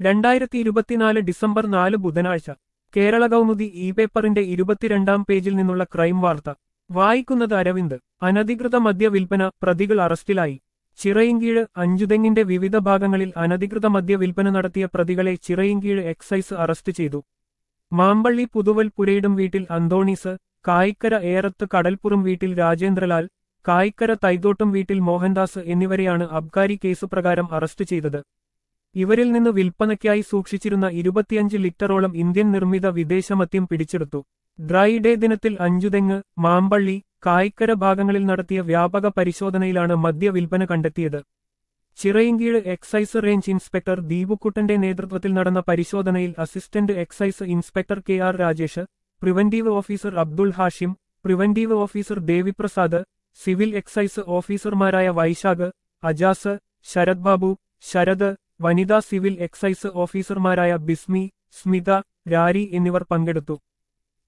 രണ്ടായിരത്തി ഇരുപത്തിനാല് ഡിസംബർ നാല് ബുധനാഴ്ച കേരള കൗമുദി ഇ പേപ്പറിന്റെ ഇരുപത്തിരണ്ടാം പേജിൽ നിന്നുള്ള ക്രൈം വാർത്ത വായിക്കുന്നത് അരവിന്ദ് അനധികൃത മദ്യ വിൽപ്പന പ്രതികൾ അറസ്റ്റിലായി ചിറയിൻകീഴ് അഞ്ചുതെങ്ങിന്റെ വിവിധ ഭാഗങ്ങളിൽ അനധികൃത മദ്യ വിൽപ്പന നടത്തിയ പ്രതികളെ ചിറയിൻകീഴ് എക്സൈസ് അറസ്റ്റ് ചെയ്തു മാമ്പള്ളി പുതുവൽ പുരയിടും വീട്ടിൽ അന്തോണീസ് കായിക്കര ഏറത്ത് കടൽപ്പുറം വീട്ടിൽ രാജേന്ദ്രലാൽ കായിക്കര തൈതോട്ടും വീട്ടിൽ മോഹൻദാസ് എന്നിവരെയാണ് അബ്കാരി കേസ് പ്രകാരം അറസ്റ്റ് ചെയ്തത് ഇവരിൽ നിന്ന് വിൽപ്പനയ്ക്കായി സൂക്ഷിച്ചിരുന്ന ഇരുപത്തിയഞ്ച് ലിറ്ററോളം ഇന്ത്യൻ നിർമ്മിത വിദേശമദ്യം പിടിച്ചെടുത്തു ഡ്രൈ ഡേ ദിനത്തിൽ അഞ്ചുതെങ്ങ് മാമ്പള്ളി കായിക്കര ഭാഗങ്ങളിൽ നടത്തിയ വ്യാപക പരിശോധനയിലാണ് മദ്യ വിൽപ്പന കണ്ടെത്തിയത് ചിറയിൻകീഴ് എക്സൈസ് റേഞ്ച് ഇൻസ്പെക്ടർ ദീപുക്കുട്ടന്റെ നേതൃത്വത്തിൽ നടന്ന പരിശോധനയിൽ assistant excise inspector K R Rajesh preventive officer Abdul Hashim preventive officer Deviprasad civil excise ഓഫീസർമാരായ വൈശാഖ് അജാസ് ശരത് ബാബു ശരത് വനിതാ സിവിൽ എക്സൈസ് ഓഫീസർമാരായ ബിസ്മി സ്മിത രാരി എന്നിവർ പങ്കെടുത്തു